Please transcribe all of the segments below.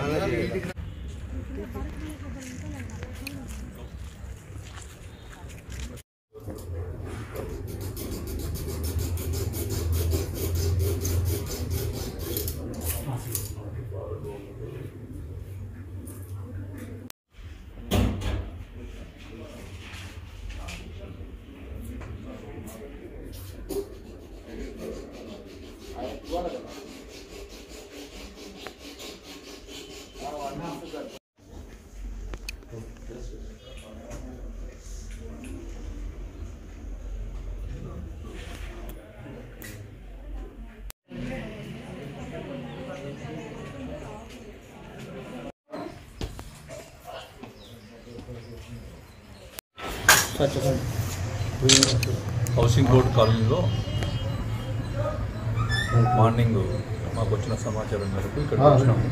Housing board కాలనీలో morning మాకు వచ్చిన సమాచారం మేరకు ఇక్కడ వచ్చినాము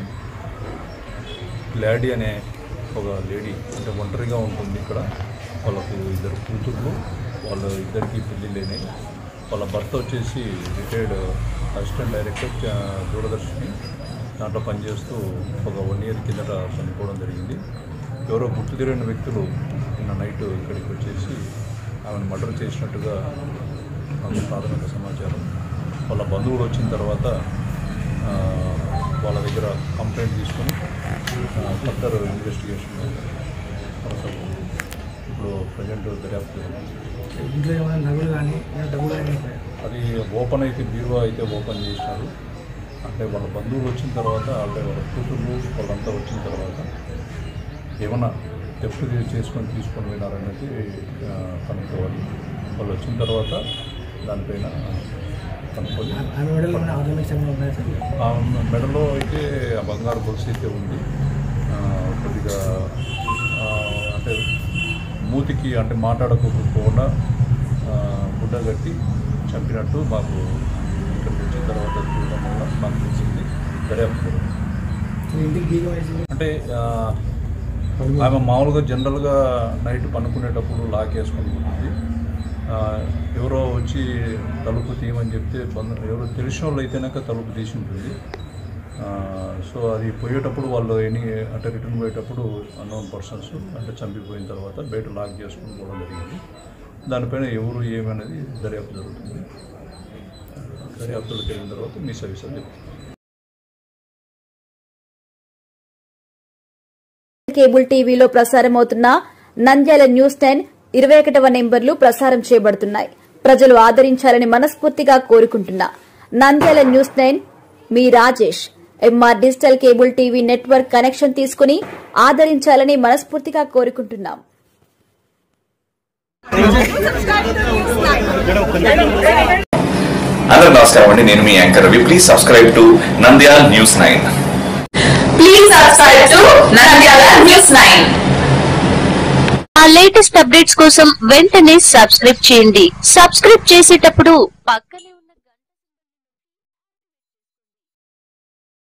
లాడీ అనే ఒక లేడీ అంటే ఒంటరిగా ఉంటుంది ఇక్కడ వాళ్ళకు ఇద్దరు కూతుర్లు వాళ్ళ ఇద్దరికి పెళ్లి లేని వాళ్ళ భర్త వచ్చేసి రిటైర్డ్ అసిస్టెంట్ డైరెక్టర్ చ- దూరదర్శిని దాంట్లో పనిచేస్తూ ఒక వన్ ఇయర్ కిందట చనిపోవడం జరిగింది ఎవరో గుర్తు తెలియని వ్యక్తులు నిన్న నైట్ ఇక్కడికి వచ్చేసి ఆమెను మర్డర్ చేసినట్టుగా మాకు ప్రాథమిక సమాచారం వాళ్ళ బంధువులు వచ్చిన తర్వాత ఆ, వాళ్ళ దగ్గర కంప్లైంట్ తీసుకొని ఫర్దర్ ఇన్వెస్టిగేషన్ కొనసాగుతుంది ఇప్పుడు ప్రజెంట్ దర్యాప్తు జరుగుతుంది. ఇంట్లో ఏమైనా నగలు కానీ ఏమైనా డబ్బులు కానీ ఉంటాయా? అది ఓపెన్ అయితే బీరువా అయితే ఓపెన్ చేసినారు అంటే వాళ్ళ బంధువులు వచ్చిన తర్వాత అంటే వాళ్ళ కూతుర్లు వాళ్ళంతా వచ్చిన తర్వాత ఏమన్నా టెస్ట్ చేసుకొని తీసుకొని పోయినారనేది ఆ, కనుక్కోవాలి వాళ్ళు వచ్చిన తర్వాత దానిపైన కనుక్కొని ఆ- ఆమె మెడలో ఉన్న ఆర్నమెంట్స్ ఏమైనా ఉన్నాయా సార్ ఆ మెడలో అయితే ఆ బంగారు గొలుసు అయితే ఉంది ఆ, కొద్దిగా ఆ, అంటే మూతికి అంటే మాట్లాడకపోకుండా ఆ, గుడ్డ కట్టి చంపినట్టు మాకు ఇక్కడికి వచ్చిన తర్వాత చూడడం వల్ల మాకు తెలిసింది దర్యాప్తు జరుగుతుంది. మీ ఇంటికి బీగం వేసింది అంటే ఆ, ఆమె మామూలుగా జనరల్గా నైట్ పనుకునేటప్పుడు లాక్ వేసుకొని ఉంటుంది ఆ, ఎవరో వచ్చి తలుపు తీయమని చెప్తే బంధు ఎవరో తెలిసిన వాళ్ళు అయితేనాక తలుపు తీసి ఉంటుంది ఆ, సో అది పోయేటప్పుడు వాళ్ళు ఎనీ అంటే రిటర్న్ పోయేటప్పుడు అన్నోన్ పర్సన్స్ అంటే చంపిపోయిన తర్వాత బయట లాక్ చేసుకుని పోవడం జరిగింది దానిపైన ఎవరు ఏమనేది దర్యాప్తు జరుగుతుంది దర్యాప్తులకు వెళ్ళిన తర్వాత మీ సర్వీస్ అని చెప్తాను కేబుల్ టీవీలో ప్రసారమవుతున్న నంద్యాల న్యూస్ టెన్ ఇరవై ఒకటవ నెంబర్లు ప్రసారం చేయబడుతున్నాయి ప్రజలు ఆదరించాలని మనస్ఫూర్తిగా కోరుకుంటున్నా నంద్యాల న్యూస్ టెన్ మీ Rajesh MR digital cable TV network connection తీసుకుని ఆదరించాలని మనస్ఫూర్తిగా కోరుకుంటున్నాం అందరూ నమస్కారం అండి నేను మీ anchor Ravi please subscribe to Nandyal news nine Please subscribe to Nandyala News 9. ఆ లేటెస్ట్ అప్డేట్స్ కోసం వెంటనే సబ్స్క్రైబ్ చేయండి సబ్స్క్రైబ్ చేసేటప్పుడు పక్కనే